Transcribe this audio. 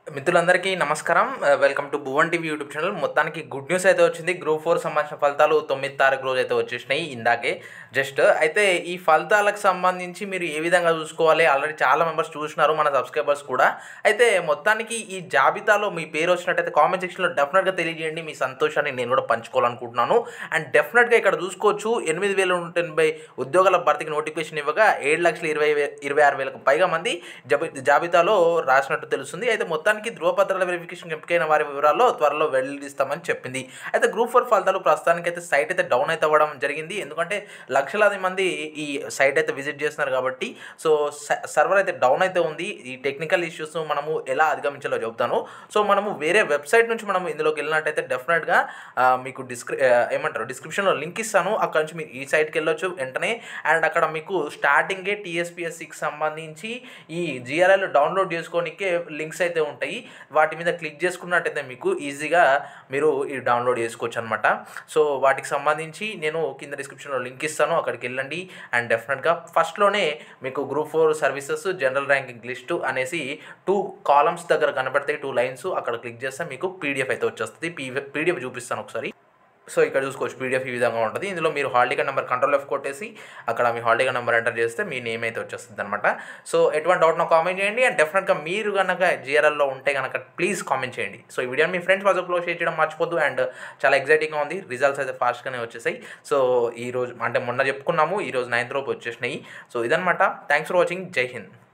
మిత్రులందరికీ నమస్కారం welcome to Bhuvan TV YouTube channel మొత్తానికి గుడ్ న్యూస్ అయితే వచ్చింది గ్రూప్ ఫోర్ సంబంధించిన ఫలితాలు తొమ్మిది తారీఖు రోజు అయితే వచ్చేసినాయి ఇందాకే జస్ట్ అయితే ఈ ఫలితాలకు సంబంధించి మీరు ఏ విధంగా చూసుకోవాలి ఆల్రెడీ చాలా మెంబర్స్ చూసినారు మన సబ్స్క్రైబర్స్ కూడా అయితే మొత్తానికి ఈ జాబితాలో మీ పేరు వచ్చినట్టయితే కామెంట్ సెక్షన్లో డెఫినెట్గా తెలియజేయండి మీ సంతోషాన్ని నేను కూడా పంచుకోవాలనుకుంటున్నాను అండ్ డెఫినెట్గా ఇక్కడ చూసుకోవచ్చు ఎనిమిది వేల నూట ఎనభై ఉద్యోగాల భర్తీకి నోటిఫికేషన్ ఇవ్వగా ఏడు లక్షల ఇరవై వే- ఇరవై ఆరు వేలకు పైగా మంది జబి జాబితాలో రాసినట్టు తెలుస్తుంది అయితే మొత్తానికి ధృవపత్రాల వెరిఫికేషన్ ఎంపికైన వారి వివరాల్లో త్వరలో వెల్లడిస్తామని చెప్పింది అయితే గ్రూప్ ఫోర్ ఫలితాలు ప్రస్తుతానికి అయితే సైట్ అయితే డౌన్ అయితే అవ్వడం జరిగింది ఎందుకంటే లక్షలాది మంది ఈ సైట్ అయితే విజిట్ చేస్తున్నారు కాబట్టి సో సర్వర్ అయితే డౌన్ అయితే ఉంది ఈ టెక్నికల్ ఇష్యూస్ మనము ఎలా అధిగమించాలో చెప్తాను సో మనము వేరే వెబ్సైట్ నుంచి మనం ఇందులోకి వెళ్ళినట్టయితే డెఫినెట్గా ఆ, మీకు డిస్క్రి ఆ, ఏమంటారు డిస్క్రిప్షన్లో లింక్ ఇస్తాను అక్కడ నుంచి మీరు ఈ సైట్కి వెళ్ళొచ్చు వెంటనే అండ్ అక్కడ మీకు స్టార్టింగే టీఎస్పిఎస్సికి సంబంధించి ఈ జిఆర్ఎల్ డౌన్లోడ్ చేసుకోనికే లింక్స్ అయితే ఉంటాయి వాటి మీద క్లిక్ చేసుకున్నట్టయితే మీకు ఈజీగా మీరు ఈ డౌన్లోడ్ చేసుకోవచ్చు అనమాట సో వాటికి సంబంధించి నేను కింద డిస్క్రిప్షన్లో లింక్ ఇస్తాను అక్కడికి వెళ్ళండి అండ్ డెఫినెట్గా ఫస్ట్లోనే మీకు group four services general ranking list అనేసి టూ కాలమ్స్ దగ్గర కనబడతాయి టూ లైన్స్ అక్కడ క్లిక్ చేస్తే మీకు పీడిఎఫ్ అయితే వచ్చేస్తుంది పీడిఎఫ్ చూపిస్తాను ఒకసారి సో ఇక్కడ చూసుకోవచ్చు పీడిఎఫ్ ఈ విధంగా ఉంటుంది ఇందులో మీరు hall ticket number control F కొట్టేసి అక్కడ మీ హాల్ టికెట్ నెంబర్ ఎంటర్ చేస్తే మీ నేమ్ అయితే వచ్చేస్తుంది అనమాట సో ఎటువంటి డౌట్ నాకు కామెంట్ చేయండి అండ్ డెఫినెట్గా మీరు కనుక జిఆర్ఎల్లో ఉంటే కనుక ప్లీజ్ కామెంట్ చేయండి సో ఈ వీడియోని మీ ఫ్రెండ్స్ వాట్సాప్లో షేర్ చేయడం మర్చిపోద్దు అండ్ చాలా ఎగ్జైటింగ్గా ఉంది రిజల్ట్స్ అయితే ఫాస్ట్గానే వచ్చేసాయి సో ఈ రోజు అంటే మొన్న చెప్పుకున్నాము ఈ రోజు నైన్త్ రోజు వచ్చేసినాయి సో ఇదనమాట థ్యాంక్స్ ఫర్ వాచింగ్ జై హింద్